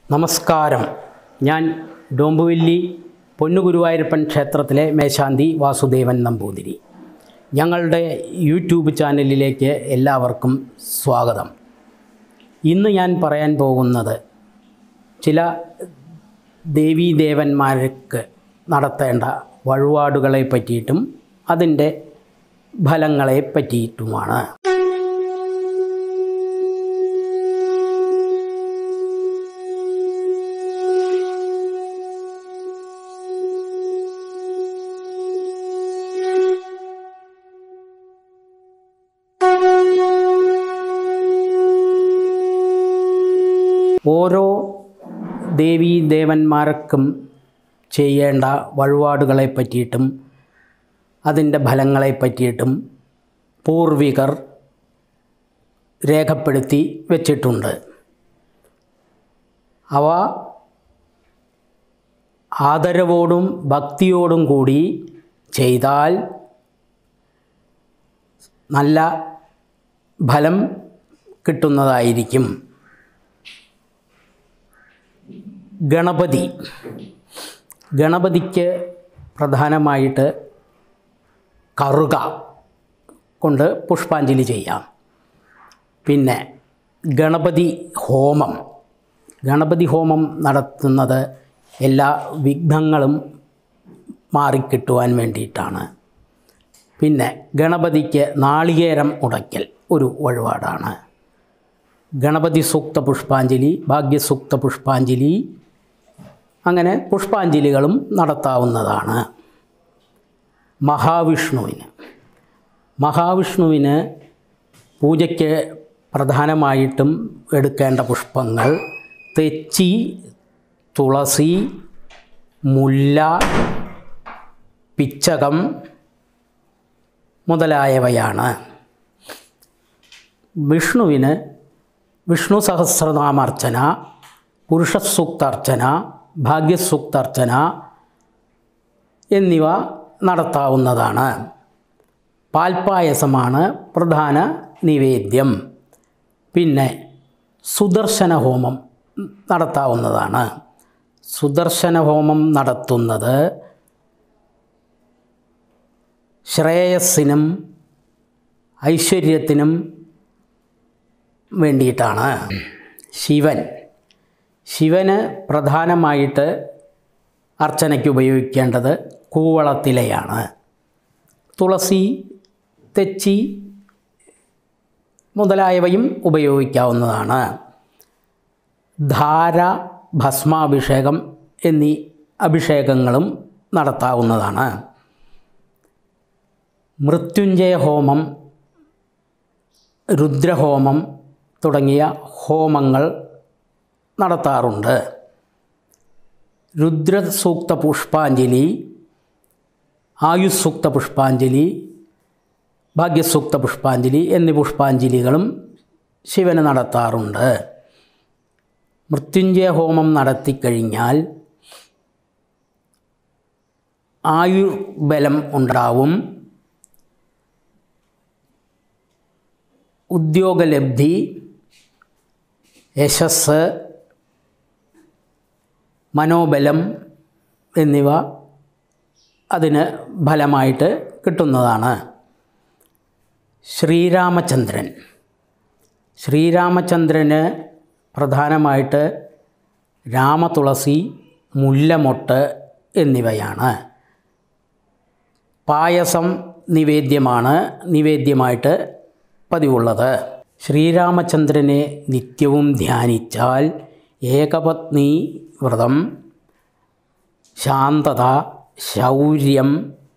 നമസ്കാരം ഞാൻ ഡോമ്പുവില്ലി പൊന്നുഗുരുവായൂരപ്പൻ ക്ഷേത്രത്തിലെ മേശാന്തി വാസുദേവൻ നമ്പൂതിരി ഞങ്ങളുടെ യൂട്യൂബ് ചാനലിലേക്ക് എല്ലാവർക്കും സ്വാഗതം ഇന്ന് ഞാൻ പറയാൻ പോകുന്നത് ചില ദേവീദേവന്മാർക്ക് നടത്തേണ്ട വഴിപാടുകളെ പറ്റിയിട്ടും അതിൻ്റെ ഫലങ്ങളെ പറ്റിയിട്ടുമാണ് ഓരോ ദേവീ ദേവന്മാർക്കും ചെയ്യേണ്ട വഴിപാടുകളെ പറ്റിയിട്ടും അതിൻ്റെ ഫലങ്ങളെ പറ്റിയിട്ടും പൂർവികർ രേഖപ്പെടുത്തി വച്ചിട്ടുണ്ട് അവ ആദരവോടും ഭക്തിയോടും കൂടി ചെയ്താൽ നല്ല ഫലം കിട്ടുന്നതായിരിക്കും ഗണപതി ഗണപതിക്ക് പ്രധാനമായിട്ട് കറുക കൊണ്ട് പുഷ്പാഞ്ജലി ചെയ്യാം പിന്നെ ഗണപതി ഹോമം ഗണപതി ഹോമം നടത്തുന്നത് എല്ലാ വിഘ്നങ്ങളും മാറിക്കിട്ടുവാൻ വേണ്ടിയിട്ടാണ് പിന്നെ ഗണപതിക്ക് നാളികേരം ഉടയ്ക്കൽ ഒരു വഴിപാടാണ് ഗണപതി സൂക്ത പുഷ്പാഞ്ജലി ഭാഗ്യസൂക്ത പുഷ്പാഞ്ജലി അങ്ങനെ പുഷ്പാഞ്ജലികളും നടത്താവുന്നതാണ് മഹാവിഷ്ണുവിന് മഹാവിഷ്ണുവിന് പൂജയ്ക്ക് പ്രധാനമായിട്ടും എടുക്കേണ്ട പുഷ്പങ്ങൾ തെച്ചി തുളസി മുല്ല പിച്ചകം മുതലായവയാണ് വിഷ്ണുവിന് വിഷ്ണു സഹസ്രനാമാർച്ചന പുരുഷസൂക്താർച്ചന ഭാഗ്യസൂക്താർച്ചന എന്നിവ നടത്താവുന്നതാണ് പാൽപ്പായസമാണ് പ്രധാന നിവേദ്യം പിന്നെ സുദർശന ഹോമം നടത്താവുന്നതാണ് സുദർശന ഹോമം നടത്തുന്നത് ശ്രേയസ്സിനും ഐശ്വര്യത്തിനും വേണ്ടിയിട്ടാണ് ശിവൻ ശിവന് പ്രധാനമായിട്ട് അർച്ചനയ്ക്ക് ഉപയോഗിക്കേണ്ടത് കൂവളത്തിലയാണ് തുളസി തെച്ചി മുതലായവയും ഉപയോഗിക്കാവുന്നതാണ് ധാര ഭസ്മാഭിഷേകം എന്നീ അഭിഷേകങ്ങളും നടത്താവുന്നതാണ് മൃത്യുഞ്ജയ ഹോമം രുദ്രഹോമം തുടങ്ങിയ ഹോമങ്ങൾ നടത്താറുണ്ട് രുദ്രസൂക്ത പുഷ്പാഞ്ജലി ആയുസ്സൂക്ത പുഷ്പാഞ്ജലി ഭാഗ്യസൂക്ത പുഷ്പാഞ്ജലി എന്നീ പുഷ്പാഞ്ജലികളും ശിവന് നടത്താറുണ്ട് മൃത്യുഞ്ജയ ഹോമം നടത്തിക്കഴിഞ്ഞാൽ ആയുർബലം ഉണ്ടാവും ഉദ്യോഗലബ്ധി യശസ് മനോബലം എന്നിവ അതിന് ഫലമായിട്ട് കിട്ടുന്നതാണ് ശ്രീരാമചന്ദ്രൻ ശ്രീരാമചന്ദ്രന് പ്രധാനമായിട്ട് രാമതുളസി മുല്ലമൊട്ട് എന്നിവയാണ് പായസം നിവേദ്യമാണ് നിവേദ്യമായിട്ട് പതിവുള്ളത് ശ്രീരാമചന്ദ്രനെ നിത്യവും ധ്യാനിച്ചാൽ ഏകപത്നി വ്രതം ശാന്തത ശൗര്യം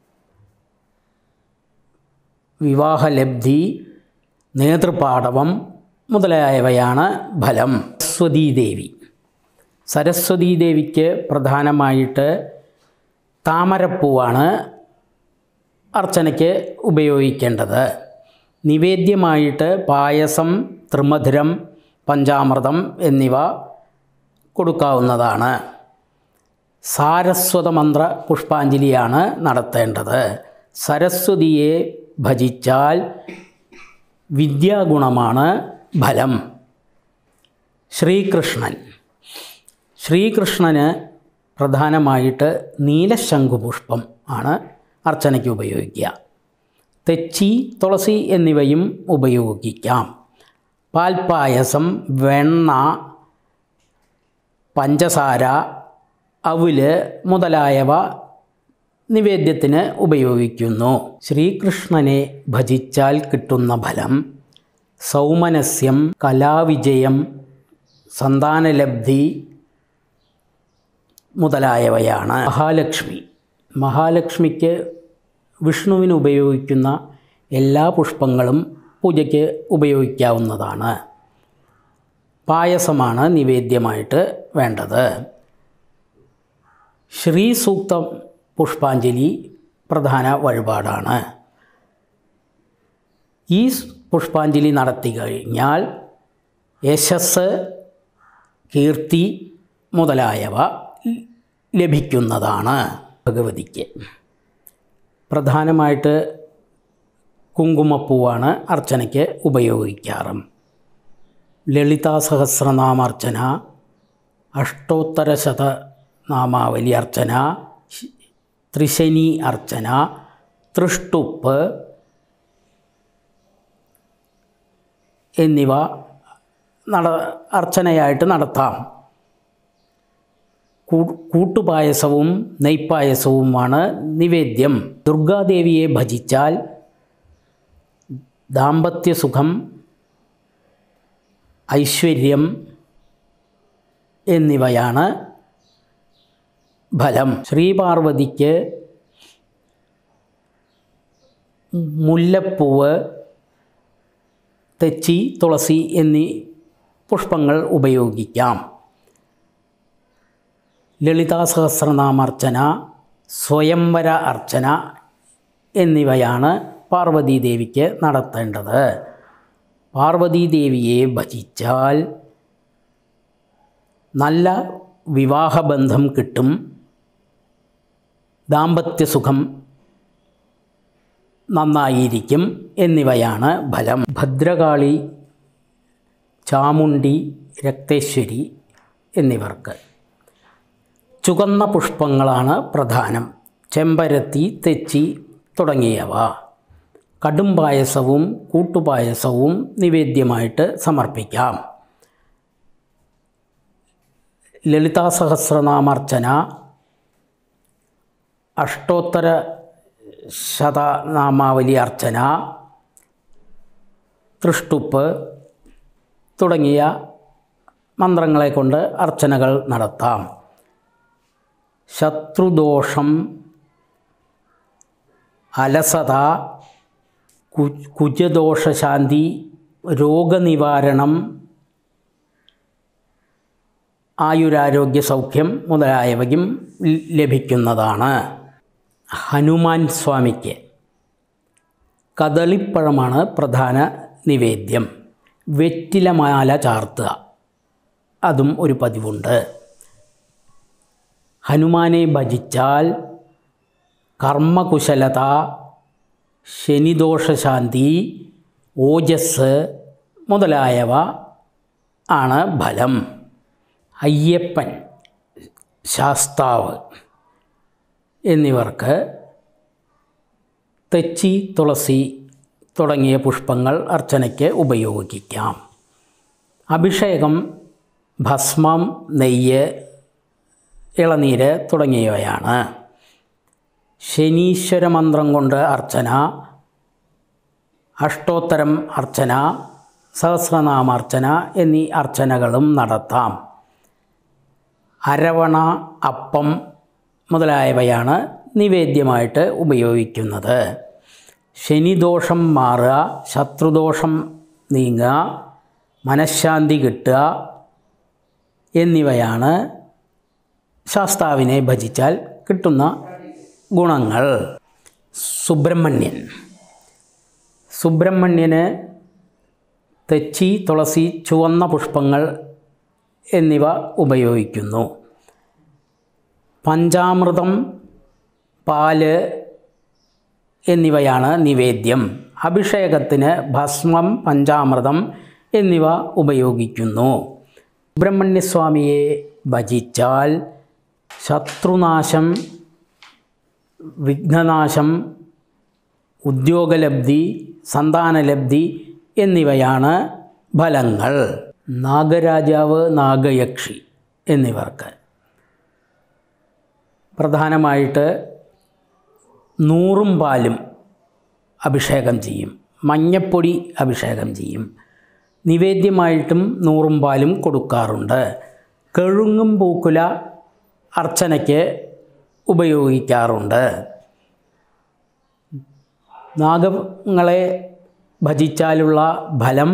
വിവാഹലബ്ധി നേതൃപാടവം മുതലായവയാണ് ഫലം സരസ്വതീ ദേവി സരസ്വതീ ദേവിക്ക് പ്രധാനമായിട്ട് താമരപ്പൂവാണ് അർച്ചനയ്ക്ക് ഉപയോഗിക്കേണ്ടത് നിവേദ്യമായിട്ട് പായസം ത്രിമധുരം പഞ്ചാമൃതം എന്നിവ കൊടുക്കാവുന്നതാണ് സാരസ്വത മന്ത്ര പുഷ്പാഞ്ജലിയാണ് നടത്തേണ്ടത് സരസ്വതിയെ ഭജിച്ചാൽ വിദ്യാഗുണമാണ് ഫലം ശ്രീകൃഷ്ണൻ ശ്രീകൃഷ്ണന് പ്രധാനമായിട്ട് നീലശംഖുപുഷ്പം ആണ് അർച്ചനയ്ക്ക് ഉപയോഗിക്കുക തെച്ചി തുളസി എന്നിവയും ഉപയോഗിക്കാം പാൽപ്പായസം വെണ്ണ പഞ്ചസാര അവില് മുതലായവ നിവേദ്യത്തിന് ഉപയോഗിക്കുന്നു ശ്രീകൃഷ്ണനെ ഭജിച്ചാൽ കിട്ടുന്ന ഫലം സൗമനസ്യം കലാവിജയം സന്താനലബ്ധി മുതലായവയാണ് മഹാലക്ഷ്മി മഹാലക്ഷ്മിക്ക് വിഷ്ണുവിന് ഉപയോഗിക്കുന്ന എല്ലാ പുഷ്പങ്ങളും പൂജയ്ക്ക് ഉപയോഗിക്കാവുന്നതാണ് പായസമാണ് നിവേദ്യമായിട്ട് വേണ്ടത് ശ്രീ സൂക്തം പുഷ്പാഞ്ജലി പ്രധാന വഴിപാടാണ് ഈ പുഷ്പാഞ്ജലി നടത്തി കഴിഞ്ഞാൽ യശസ് കീർത്തി മുതലായവ ലഭിക്കുന്നതാണ് ഭഗവതിക്ക് പ്രധാനമായിട്ട് കുങ്കുമപ്പൂവാണ് അർച്ചനയ്ക്ക് ഉപയോഗിക്കാറ് ലളിതാ സഹസ്രനാമാർച്ചന അഷ്ടോത്തര ശതനാമാവലി അർച്ചന ശ്- ത്രിശനി അർച്ചന തൃഷ്ടുപ്പ് എന്നിവ നട അർച്ചനയായിട്ട് നടത്താം കൂ- കൂട്ടുപായസവും നെയ്പ്പായസവുമാണ് നിവേദ്യം ദുർഗാദേവിയെ ഭജിച്ചാൽ ദാമ്പത്യസുഖം ഐശ്വര്യം എന്നിവയാണ് ഫലം ശ്രീപാർവതിക്ക് മുല്ലപ്പൂവ് തെച്ചി തുളസി എന്നീ പുഷ്പങ്ങൾ ഉപയോഗിക്കാം ലളിതാ സഹസ്രനാമാർച്ചന സ്വയംവര അർച്ചന എന്നിവയാണ് പാർവതീദേവിക്ക് നടത്തേണ്ടത് പാർവതീദേവിയെ ഭജിച്ചാൽ നല്ല വിവാഹബന്ധം കിട്ടും ദാമ്പത്യസുഖം നന്നായിരിക്കും എന്നിവയാണ് ഫലം ഭദ്രകാളി ചാമുണ്ടി രക്തേശ്വരി എന്നിവർക്ക് ചുവന്ന പുഷ്പങ്ങളാണ് പ്രധാനം ചെമ്പരത്തി തെച്ചി തുടങ്ങിയവ കടും പായസവും കൂട്ടുപായസവും നിവേദ്യമായിട്ട് സമർപ്പിക്കാം ലളിതാ സഹസ്രനാമാർച്ചന അഷ്ടോത്തര ശതനാമാവലി അർച്ചന തൃഷ്ടുപ്പ് തുടങ്ങിയ മന്ത്രങ്ങളെ കൊണ്ട് അർച്ചനകൾ നടത്താം ശത്രുദോഷം അലസത കു കുജദോഷശാന്തി രോഗനിവാരണം ആയുരാരോഗ്യ സൗഖ്യം മുതലായവയും ല- ലഭിക്കുന്നതാണ് ഹനുമാൻ സ്വാമിക്ക് കദളിപ്പഴമാണ് പ്രധാന നിവേദ്യം വെറ്റിലമാല ചാർത്തുക അതും ഒരു പതിവുണ്ട് ഹനുമാനെ ഭജിച്ചാൽ കർമ്മകുശലത ശനിദോഷശാന്തി ഓജസ് മുതലായവ ആണ് ഫലം അയ്യപ്പൻ ശാസ്താവ് എന്നിവർക്ക് തെച്ചി തുളസി തുടങ്ങിയ പുഷ്പങ്ങൾ അർച്ചനയ്ക്ക് ഉപയോഗിക്കാം അഭിഷേകം ഭസ്മം നെയ്യ് ഇളനീര് തുടങ്ങിയവയാണ് ശനീശ്വര മന്ത്രം കൊണ്ട് അർച്ചന അഷ്ടോത്തരം അർച്ചന സഹസ്രനാമാർച്ചന എന്നീ അർച്ചനകളും നടത്താം അരവണ അപ്പം മുതലായവയാണ് നിവേദ്യമായിട്ട് ഉപയോഗിക്കുന്നത് ശനിദോഷം മാറുക ശത്രുദോഷം നീങ്ങുക മനഃശാന്തി കിട്ടുക എന്നിവയാണ് ശാസ്താവിനെ ഭജിച്ചാൽ കിട്ടുന്ന ഗുണങ്ങൾ സുബ്രഹ്മണ്യൻ സുബ്രഹ്മണ്യന് തെച്ചി തുളസി ചുവന്ന പുഷ്പങ്ങൾ എന്നിവ ഉപയോഗിക്കുന്നു പഞ്ചാമൃതം പാല് എന്നിവയാണ് നിവേദ്യം അഭിഷേകത്തിന് ഭസ്മം പഞ്ചാമൃതം എന്നിവ ഉപയോഗിക്കുന്നു സുബ്രഹ്മണ്യസ്വാമിയെ ഭജിച്ചാൽ ശത്രുനാശം വിഘ്നനാശം ഉദ്യോഗലബ്ധി സന്താനലബ്ധി എന്നിവയാണ് ഫലങ്ങൾ നാഗരാജാവ് നാഗയക്ഷി എന്നിവർക്ക് പ്രധാനമായിട്ട് നൂറും പാലും അഭിഷേകം ചെയ്യും മഞ്ഞപ്പൊടി അഭിഷേകം ചെയ്യും നിവേദ്യമായിട്ടും നൂറും പാലും കൊടുക്കാറുണ്ട് കഴുങ്ങും പൂക്കുല അർച്ചനയ്ക്ക് ഉപയോഗിക്കാറുണ്ട് നാഗങ്ങളെ ഭജിച്ചാലുള്ള ഫലം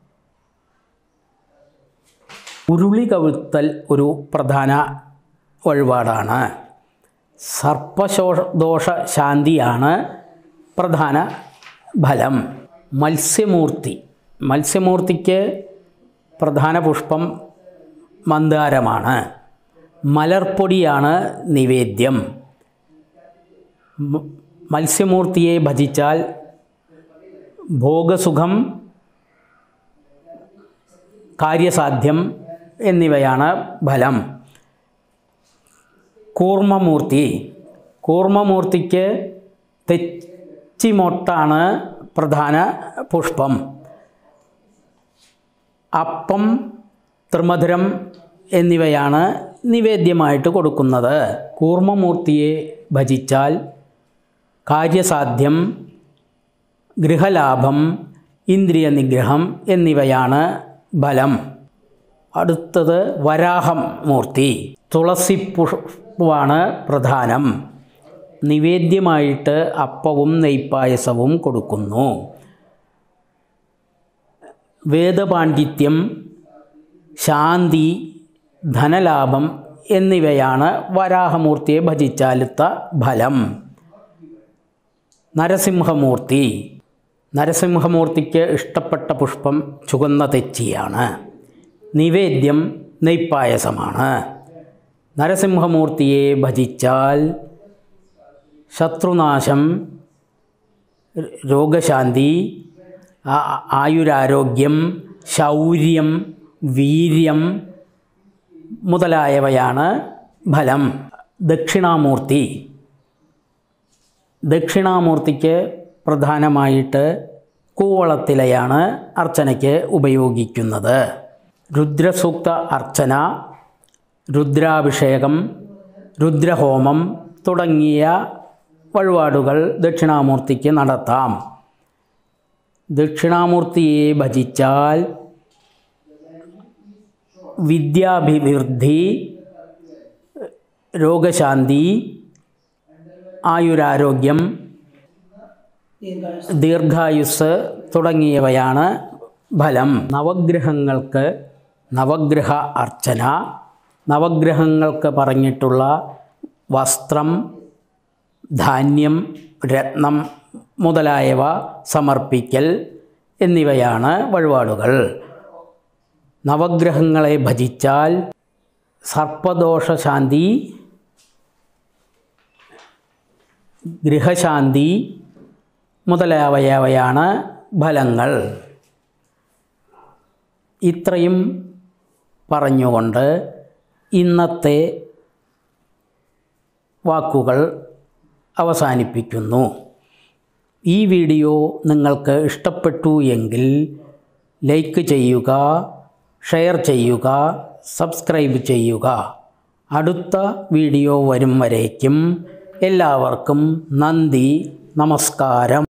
ഉരുളി കവിഴ്ത്തൽ ഒരു പ്രധാന വഴിപാടാണ് സർപ്പശോഷ ദോഷ ശാന്തിയാണ് പ്രധാന ഫലം മത്സ്യമൂർത്തി മത്സ്യമൂർത്തിക്ക് പ്രധാന പുഷ്പം മന്ദാരമാണ് മലർപ്പൊടിയാണ് നിവേദ്യം മ- മത്സ്യമൂർത്തിയെ ഭജിച്ചാൽ ഭോഗസുഖം കാര്യസാധ്യം എന്നിവയാണ് ഫലം കൂർമ്മമൂർത്തി കൂർമ്മമൂർത്തിക്ക് തെച്ചിമൊട്ടാണ് പ്രധാന പുഷ്പം അപ്പം ത്രിമധുരം എന്നിവയാണ് നിവേദ്യമായിട്ട് കൊടുക്കുന്നത് കൂർമ്മമൂർത്തിയെ ഭജിച്ചാൽ കാര്യസാധ്യം ഗൃഹലാഭം ഇന്ദ്രിയ നിഗ്രഹം എന്നിവയാണ് ഫലം അടുത്തത് വരാഹം മൂർത്തി തുളസി പുഷ്പമാണ് പ്രധാനം നിവേദ്യമായിട്ട് അപ്പവും നെയ്പ്പായസവും കൊടുക്കുന്നു വേദപാണ്ഡിത്യം ശാന്തി ധനലാഭം എന്നിവയാണ് വരാഹമൂർത്തിയെ ഭജിച്ചാലുത്ത ഫലം നരസിംഹമൂർത്തി നരസിംഹമൂർത്തിക്ക് ഇഷ്ടപ്പെട്ട പുഷ്പം ചുവന്ന തെച്ചിയാണ് നിവേദ്യം നെയ്പ്പായസമാണ് നരസിംഹമൂർത്തിയെ ഭജിച്ചാൽ ശത്രുനാശം രോഗശാന്തി ആ- ആയുരാരോഗ്യം ശൗര്യം വീര്യം മുതലായവയാണ് ഫലം ദക്ഷിണാമൂർത്തി ദക്ഷിണാമൂർത്തിക്ക് പ്രധാനമായിട്ട് കൂവളത്തിലയാണ് അർച്ചനയ്ക്ക് ഉപയോഗിക്കുന്നത് രുദ്രസൂക്ത അർച്ചന രുദ്രാഭിഷേകം രുദ്രഹോമം തുടങ്ങിയ വഴിപാടുകൾ ദക്ഷിണാമൂർത്തിക്ക് നടത്താം ദക്ഷിണാമൂർത്തിയെ ഭജിച്ചാൽ വിദ്യാഭിവൃദ്ധി രോഗശാന്തി ആയുരാരോഗ്യം ദീർഘായുസ് തുടങ്ങിയവയാണ് ഫലം നവഗ്രഹങ്ങൾക്ക് നവഗ്രഹ അർച്ചന നവഗ്രഹങ്ങൾക്ക് പറഞ്ഞിട്ടുള്ള വസ്ത്രം ധാന്യം രത്നം മുതലായവ സമർപ്പിക്കൽ എന്നിവയാണ് വഴിപാടുകൾ നവഗ്രഹങ്ങളെ ഭജിച്ചാൽ സർപ്പദോഷശാന്തി ഗൃഹശാന്തി മുതലായവയാണ് ഫലങ്ങൾ ഇത്രയും പറഞ്ഞുകൊണ്ട് ഇന്നത്തെ വാക്കുകൾ അവസാനിപ്പിക്കുന്നു ഈ വീഡിയോ നിങ്ങൾക്ക് ഇഷ്ടപ്പെട്ടു എങ്കിൽ ലൈക്ക് ചെയ്യുക ഷെയർ ചെയ്യുക സബ്സ്ക്രൈബ് ചെയ്യുക അടുത്ത വീഡിയോ വരും വരേക്കും എല്ലാവർക്കും നന്ദി നമസ്കാരം